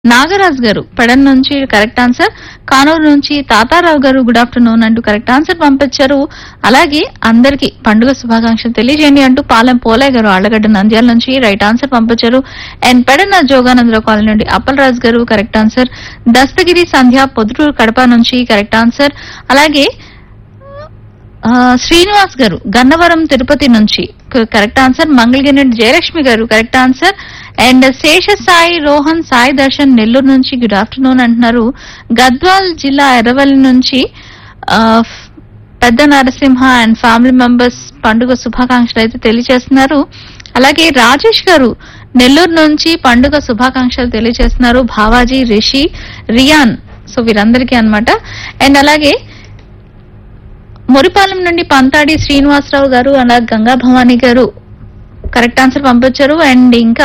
నాగరాజ్ గారు పెడన్ నుంచి correct answer Kanuru నుంచి తాతారావు గారు గుడ్ ఆఫ్టర్నూన్ అంటూ కరెక్ట్ ఆన్సర్ పంపించారు అలాగే అందరికి పండుగ శుభాకాంక్షలు తెలియజేయండి అంటూ పాలెం పోలయ్య గారు ఆళ్లగడ్డ నంద్యాల నుంచి రైట్ ఆన్సర్ పంపించారు అండ్ పెడన జోగానందరావు కాలనీ నుండి అప్పలరాజ్ గారు కరెక్ట్ ఆన్సర్ దస్తగిరి సంధ్య పొద్దుటూరు కడప నుంచి కరెక్ట్ ఆన్సర్ అలాగే ఆ, శ్రీనివాస్ గారు గన్నవరం తిరుపతి నుంచి క- కరెక్ట్ ఆన్సర్ మంగళగిరి నుండి Jayalakshmi garu correct answer and Sesha Sai Rohan Sai Darshan Nellore నుంచి గుడ్ ఆఫ్టర్నూన్ అంటున్నారు గద్వాల్ జిల్లా ఎర్రవల్లి నుంచి ఆ, ఫ్- పెద్ద నరసింహ అండ్ ఫ్యామిలీ మెంబర్స్ పండుగ శుభాకాంక్షలు అయితే తెలియజేస్తున్నారు అలాగే రాజేష్ గారు నెల్లూరు నుంచి పండుగ శుభాకాంక్షలు తెలియజేస్తున్నారు భావాజీ రిషి రియాన్ సో వీరందరికీ అన్నమాట అండ్ అలాగే మురిపాలెం నుండి పంతాడి శ్రీనివాసరావు గారు అలాగే గంగా భవానీ గారు కరెక్ట్ ఆన్సర్ పంపించారు అండ్ ఇంకా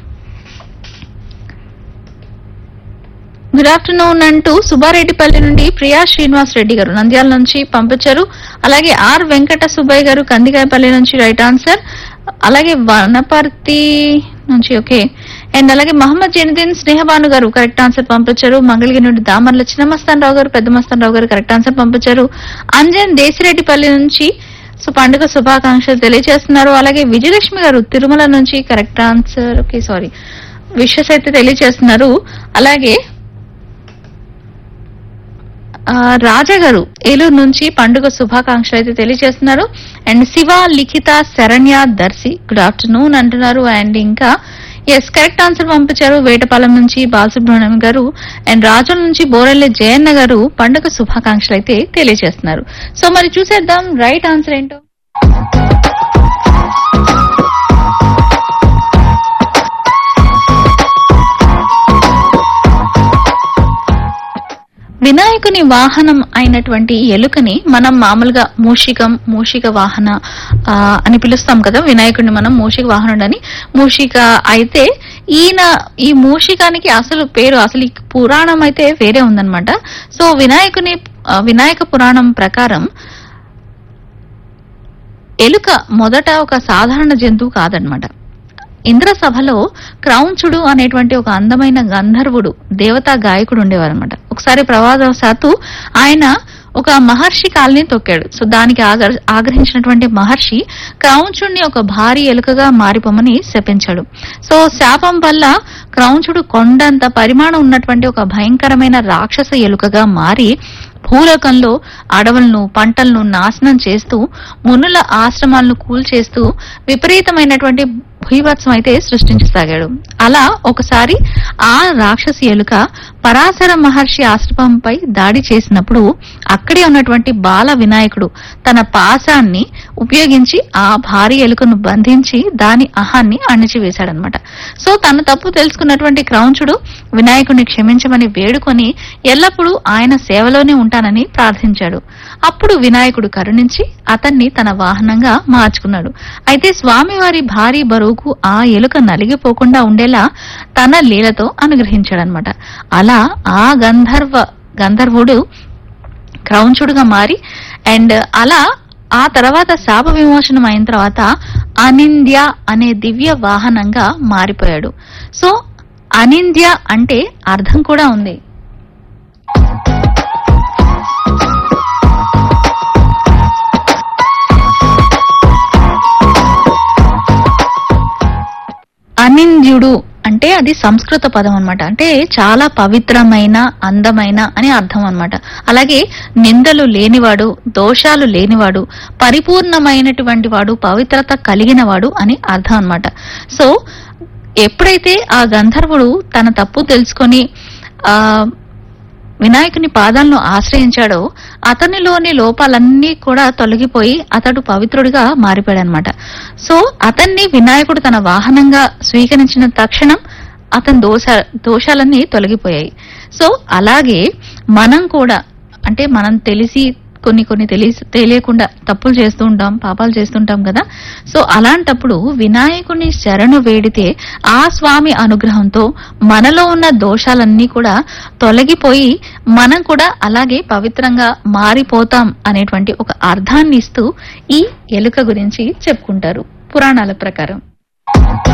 గుడ్ ఆఫ్టర్నూన్ అంటూ సుబ్బారెడ్డిపల్లి నుండి ప్రియా శ్రీనివాస్ రెడ్డి గారు నంద్యాల నుంచి పంపించారు అలాగే ఆర్ వెంకట సుబ్బయ్య గారు కందికాయపల్లి నుంచి రైట్ ఆన్సర్ అలాగే వనపర్తి నుంచి ఓకే అండ్ అలాగే మహమ్మద్ జైనుద్దీన్ స్నేహబాను గారు కరెక్ట్ ఆన్సర్ పంపించారు మంగళగిరి నుండి దామర్ల చిన్నమస్తాన్ రావు గారు పెద్ద మస్తాన్ రావు గారు కరెక్ట్ ఆన్సర్ పంపించారు అంజన్ దేశిరెడ్డిపల్లి నుంచి సో పండుగ శుభాకాంక్షలు తెలియజేస్తున్నారు అలాగే విజయలక్ష్మి గారు తిరుమల నుంచి correct answer okay sorry wishes అయితే తెలియజేస్తున్నారు అలాగే ఆ, రాజా గారు ఏలూరు నుంచి పండుగ శుభాకాంక్షలు అయితే తెలియజేస్తున్నారు and Shiva Likhitha Saranya Darsi good afternoon అంటున్నారు అండ్ ఇంకా ఎస్ కరెక్ట్ ఆన్సర్ పంపించారు వేటపాలెం నుంచి బాలసుబ్రహ్మణ్యం గారు అండ్ రాజుల నుంచి బోరెల్లి జయన్న గారు పండుగ శుభాకాంక్షలు అయితే తెలియజేస్తున్నారు సో మరి చూసేద్దాం రైట్ ఆన్సర్ ఏంటో వినాయకుని వాహనం అయినటువంటి ఎలుకని మనం మామూలుగా మూషికం మూషిక వాహన ఆ, అని పిలుస్తాం కదా వినాయకుడిని మనం మూషిక వాహనుడు అని మూషిక అయితే ఈయన ఈ మూషికానికి అసలు పేరు అసలు ఈ పురాణం అయితే వేరే ఉందన్నమాట సో వినాయకుని ఆ, వినాయక పురాణం ప్రకారం ఎలుక మొదట ఒక సాధారణ జంతువు కాదనమాట ఇంద్రసభలో క్రౌంచుడు అనేటువంటి ఒక అందమైన గంధర్వుడు దేవతా గాయకుడు ఉండేవారనమాట ఒకసారి ప్రమాదవశాత్తు ఆయన ఒక మహర్షి కాల్ని తొక్కాడు సో దానికి ఆగ- ఆగ్రహించినటువంటి మహర్షి క్రౌంచుడిని ఒక భారీ ఎలుకగా మారిపోమని శపించాడు సో శాపం వల్ల క్రౌంచుడు కొండంత పరిమాణం ఉన్నటువంటి ఒక భయంకరమైన రాక్షస ఎలుకగా మారి భూలోకంలో అడవులను పంటలను నాశనం చేస్తూ మునుల ఆశ్రమాలను కూల్చేస్తూ విపరీతమైనటువంటి భూభత్సం అయితే సృష్టించసాగాడు అలా ఒకసారి ఆ రాక్షసి ఎలుక పరాశర మహర్షి ఆశ్రమంపై దాడి చేసినప్పుడు అక్కడే ఉన్నటువంటి బాల వినాయకుడు తన పాశాన్ని ఉపయోగించి ఆ భారీ ఎలుకను బంధించి దాని అహాన్ని అణిచివేశాడనమాట సో తన తప్పు తెలుసుకున్నటువంటి క్రౌంచుడు వినాయకుడిని క్షమించమని వేడుకొని ఎల్లప్పుడూ ఆయన సేవలోనే ఉంటానని ప్రార్థించాడు అప్పుడు వినాయకుడు కరుణించి అతన్ని తన వాహనంగా మార్చుకున్నాడు అయితే స్వామివారి భారీ బరువుకు ఆ ఎలుక నలిగిపోకుండా ఉండేలా తన లీలతో అనుగ్రహించాడనమాట అలా ఆ గంధర్వ గంధర్వుడు క్రౌంచుడుగా మారి అండ్ అలా ఆ తర్వాత శాప విమోచనం అయిన తర్వాత అనింద్య అనే దివ్య వాహనంగా మారిపోయాడు సో అనింద్య అంటే అర్థం కూడా ఉంది అనింద్యుడు అంటే అది సంస్కృత పదం అన్నమాట అంటే చాలా పవిత్రమైన అందమైన అని అర్థం అన్నమాట అలాగే నిందలు లేనివాడు దోషాలు లేనివాడు పరిపూర్ణమైనటువంటి వాడు పవిత్రత కలిగినవాడు అని అర్థం అన్నమాట సో ఎప్పుడైతే ఆ గంధర్వుడు తన తప్పు తెలుసుకొని ఆ వినాయకుని పాదాలను ఆశ్రయించాడో అతనిలోని లోపాలన్నీ కూడా తొలగిపోయి అతడు పవిత్రుడిగా మారిపోయాడనమాట సో అతన్ని వినాయకుడు తన వాహనంగా స్వీకరించిన తక్షణం అతని దోష దోషాలన్నీ తొలగిపోయాయి సో అలాగే మనం కూడా అంటే మనం తెలిసి కొన్ని కొన్ని తెలిసి తెలియకుండా తప్పులు చేస్తూ ఉంటాం పాపాలు చేస్తుంటాం కదా సో అలాంటప్పుడు వినాయకుని శరణు వేడితే ఆ స్వామి అనుగ్రహంతో మనలో ఉన్న దోషాలన్నీ కూడా తొలగిపోయి మనం కూడా అలాగే పవిత్రంగా మారిపోతాం అనేటువంటి ఒక అర్థాన్ని ఇస్తూ ఈ ఎలుక గురించి చెప్పుకుంటారు పురాణాల ప్రకారం